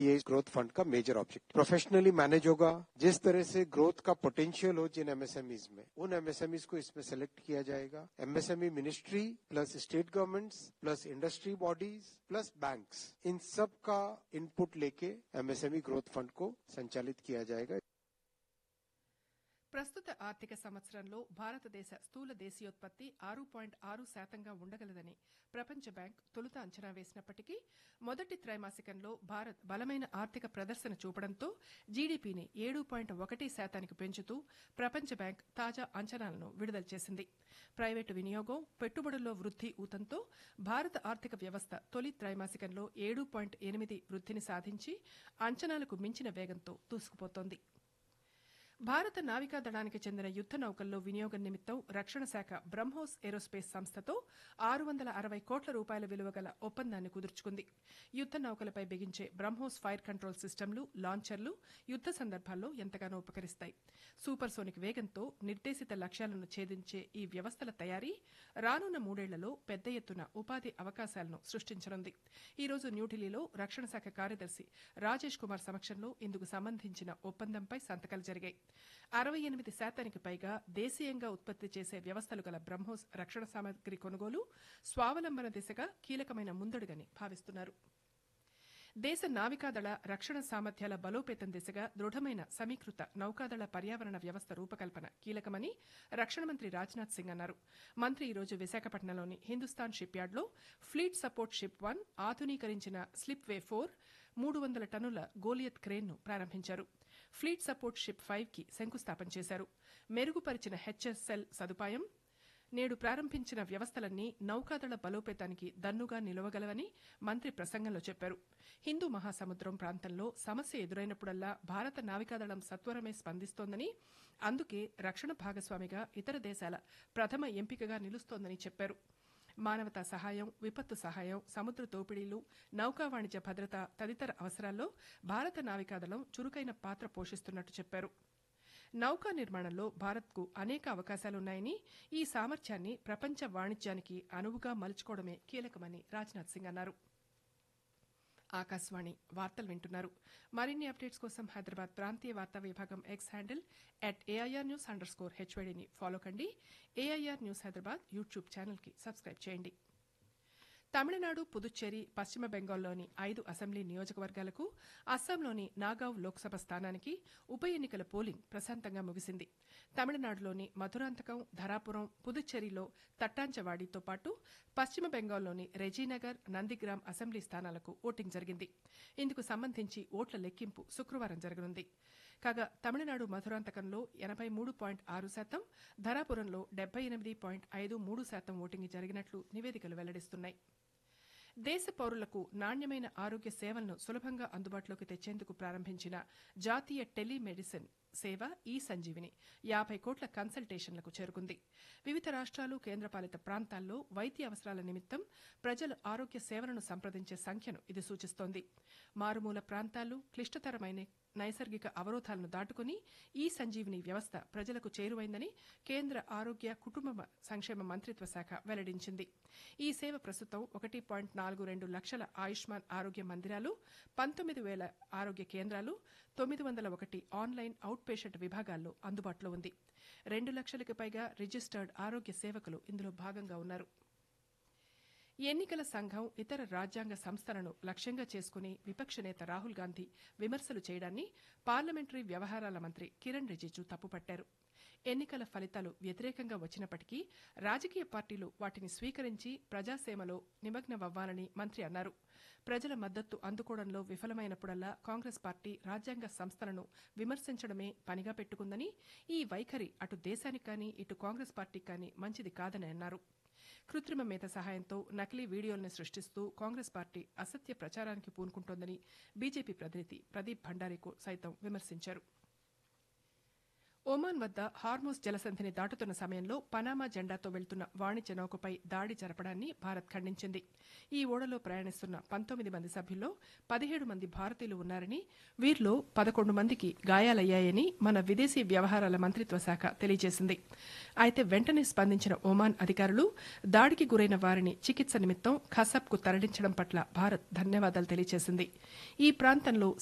ये growth fund का major object professionally manage होगा जिस तरह से ग्रोथ का पोटेंशियल हो जिन एमएसएमईज में उन एमएसएमईज को इसमें सेलेक्ट किया जाएगा MSME ministry plus state governments plus industry bodies plus banks इन सब का इनपुट लेके एमएसएमई ग्रोथ फंड को संचालित किया जाएगा ప్రస్తుత ఆర్థిక సంవత్సరంలో భారతదేశ స్థూల దేశీయోత్పత్తి ఆరు పాయింట్ ఆరు శాతంగా ఉండగలదని ప్రపంచ బ్యాంక్ తొలుత అంచనా వేసినప్పటికీ మొదటి త్రైమాసికంలో భారత్ బలమైన ఆర్థిక ప్రదర్శన చూపడంతో జీడీపీని ఏడు పాయింట్ ఒకటి శాతానికి పెంచుతూ ప్రపంచ బ్యాంక్ తాజా అంచనాలను విడుదల చేసింది ప్రైవేటు వినియోగం పెట్టుబడుల్లో వృద్ది ఊతంతో భారత ఆర్థిక వ్యవస్థ తొలి త్రైమాసికంలో ఏడు పాయింట్ ఎనిమిది వృద్దిని సాధించి అంచనాలకు మించిన వేగంతో దూసుకుపోతోంది భారత నావికా దళానికి చెందిన యుద్ద నౌకల్లో వినియోగం నిమిత్తం రక్షణ శాఖ బ్రహ్మోస్ ఏరోస్పేస్ సంస్థతో ఆరు వందల అరవై కోట్ల రూపాయల విలువ గల ఒప్పందాన్ని కుదుర్చుకుంది యుద్ద నౌకలపై బిగించే బ్రహ్మోస్ ఫైర్ కంట్రోల్ సిస్టమ్లు లాంచర్లు యుద్ద సందర్భాల్లో ఎంతగానో ఉపకరిస్తాయి సూపర్ సోనిక్ వేగంతో నిర్దేశిత లక్ష్యాలను ఛేదించే ఈ వ్యవస్థల తయారీ రానున్న మూడేళ్లలో పెద్ద ఎత్తున ఉపాధి అవకాశాలను సృష్టించనుంది ఈ రోజు న్యూఢిల్లీలో రక్షణ శాఖ కార్యదర్శి రాజేష్ కుమార్ సమక్షంలో ఇందుకు సంబంధించిన ఒప్పందంపై సంతకాలు జరిగాయి అరవై ఎనిమిది శాతానికి పైగా దేశీయంగా ఉత్పత్తి చేసే వ్యవస్థలు గల బ్రహ్మోస్ రక్షణ సామగ్రి కొనుగోలు స్వావలంబన దిశగా కీలకమైన ముందడుగని భావిస్తున్నారు దేశ నావికాదళ రక్షణ సామర్థ్యాల బలోపేతం దిశగా దృఢమైన సమీకృత నౌకాదళ పర్యావరణ వ్యవస్థ రూపకల్పన కీలకమని రక్షణ మంత్రి రాజ్నాథ్ సింగ్ అన్నారు మంత్రి ఈరోజు విశాఖపట్నంలోని హిందుస్థాన్ షిప్ యార్డ్లో ఫ్లీట్ సపోర్ట్ షిప్ వన్ ఆధునీకరించిన స్లిప్ వే ఫోర్ మూడు వందల టన్నుల గోలియత్ క్రేన్ను ప్రారంభించారు ఫ్లీట్ సపోర్ట్ షిప్ ఫైవ్ కి శంకుస్థాపన చేశారు మెరుగుపరిచిన హెచ్ఎస్ఎల్ సదుపాయం నేడు ప్రారంభించిన వ్యవస్థలన్నీ నౌకాదళ బలోపేతానికి దన్నుగా నిలవగలవని మంత్రి ప్రసంగంలో చెప్పారు హిందూ మహాసముద్రం ప్రాంతంలో సమస్య ఎదురైనప్పుడల్లా భారత నావికాదళం సత్వరమే స్పందిస్తోందని అందుకే రక్షణ భాగస్వామిగా ఇతర దేశాల ప్రథమ ఎంపికగా నిలుస్తోందని చెప్పారు మానవతా సహాయం విపత్తు సహాయం సముద్ర దోపిడీలు నౌకా వాణిజ్య భద్రత తదితర అవసరాల్లో భారత నావికాదళం చురుకైన పాత్ర పోషిస్తున్నట్టు చెప్పారు నౌకా నిర్మాణంలో భారత్కు అనేక అవకాశాలున్నాయని ఈ సామర్థ్యాన్ని ప్రపంచ వాణిజ్యానికి అనువుగా మలుచుకోవడమే కీలకమని రాజ్నాథ్ సింగ్ అన్నారు ఆకాశవాణి వార్తలు వింటున్నారు మరిన్ని అప్డేట్స్ కోసం హైదరాబాద్ ప్రాంతీయ వార్తా విభాగం X handle at AIR news underscore హెచ్వైడీని ఫాలో కండి ఏఐఆర్ న్యూస్ హైదరాబాద్ యూట్యూబ్ ఛానల్కి సబ్స్క్రైబ్ చేయండి తమిళనాడు పుదుచ్చేరి పశ్చిమ బెంగాల్లోని ఐదు అసెంబ్లీ నియోజకవర్గాలకు అస్సాంలోని నాగావ్ లోక్సభ స్థానానికి ఉప ఎన్నికల పోలింగ్ ప్రశాంతంగా ముగిసింది తమిళనాడులోని మధురాంతకం ధరాపురం పుదుచ్చేరిలో తట్టాంచవాడితో పాటు పశ్చిమ బెంగాల్లోని రెజీనగర్ నందిగ్రామ్ అసెంబ్లీ స్థానాలకు ఓటింగ్ జరిగింది ఇందుకు సంబంధించి ఓట్ల లెక్కింపు శుక్రవారం జరగనుంది కాగా తమిళనాడు మధురాంతకంలో ఎనబై మూడు పాయింట్ ఆరు శాతం ధరాపురంలో డెబ్బై ఎనిమిది పాయింట్ ఐదు మూడు శాతం ఓటింగ్ జరిగినట్లు నివేదికలు వెల్లడిస్తున్నాయి దేశ పౌరులకు నాణ్యమైన ఆరోగ్య సేవలను సులభంగా అందుబాటులోకి తెచ్చేందుకు ప్రారంభించిన జాతీయ టెలిమెడిసిన్ సేవ ఈ సంజీవిని యాభై కోట్ల కన్సల్టేషన్లకు చేరుకుంది వివిధ రాష్ట్రాలు కేంద్రపాలిత ప్రాంతాల్లో వైద్య అవసరాల నిమిత్తం ప్రజలు ఆరోగ్య సేవలను సంప్రదించే సంఖ్యను ఇది సూచిస్తోంది మారుమూల ప్రాంతాలు క్లిష్టతరమైన నైసర్గిక అవరోధాలను దాటుకుని ఈ సంజీవిని వ్యవస్థ ప్రజలకు చేరువైందని కేంద్ర ఆరోగ్య కుటుంబ సంక్షేమ మంత్రిత్వ శాఖ వెల్లడించింది ఈ సేవ ప్రస్తుతం ఒకటి పాయింట్ నాలుగు రెండు లక్షల ఆయుష్మాన్ ఆరోగ్య మందిరాలు పంతొమ్మిది వేల ఆరోగ్య కేంద్రాలు తొమ్మిది వందల ఒకటి ఆన్లైన్ అవుట్ పేషెంట్ విభాగాల్లో అందుబాటులో ఉంది రెండు లక్షలకు పైగా రిజిస్టర్డ్ ఆరోగ్య సేవకులు ఇందులో భాగంగా ఉన్నారు ఎన్నికల సంఘం ఇతర రాజ్యాంగ సంస్థలను లక్ష్యంగా చేసుకుని విపక్ష నేత రాహుల్ గాంధీ విమర్శలు చేయడాన్ని పార్లమెంటరీ వ్యవహారాల మంత్రి కిరణ్ రిజిజు తప్పుపట్టారు ఎన్నికల ఫలితాలు వ్యతిరేకంగా వచ్చినప్పటికీ రాజకీయ పార్టీలు వాటిని స్వీకరించి ప్రజాసేమలో నిమగ్నమవ్వాలని మంత్రి అన్నారు ప్రజల మద్దతు అందుకోవడంలో విఫలమైనప్పుడల్లా కాంగ్రెస్ పార్టీ రాజ్యాంగ సంస్థలను విమర్శించడమే పనిగా పెట్టుకుందని ఈ వైఖరి అటు దేశానికి కానీ ఇటు కాంగ్రెస్ పార్టీకి కానీ మంచిది కాదని అన్నారు కృత్రిమ మేధ సహాయంతో నకిలీ వీడియోలను సృష్టిస్తూ కాంగ్రెస్ పార్టీ అసత్య ప్రచారానికి పూనుకుంటోందని బీజేపీ ప్రతినిధి ప్రదీప్ భండారీ సైతం విమర్శించారు ఒమాన్ వద్ద హార్మోస్ జలసంధిని దాటుతున్న సమయంలో పనామా జెండాతో వెళ్తున్న వాణిజ్య నౌకపై దాడి జరపడాన్ని భారత్ ఖండించింది ఈ ఓడలో ప్రయాణిస్తున్న పంతొమ్మిది మంది సభ్యుల్లో పదిహేడు మంది భారతీయులు ఉన్నారని వీరిలో పదకొండు మందికి గాయాలయ్యాయని మన విదేశీ వ్యవహారాల మంత్రిత్వ శాఖ తెలియజేసింది అయితే వెంటనే స్పందించిన ఒమాన్ అధికారులు దాడికి గురైన వారిని చికిత్స నిమిత్తం ఖసబ్కు తరలించడం పట్ల భారత్ ధన్యవాదాలు తెలియజేసింది ఈ ప్రాంతంలో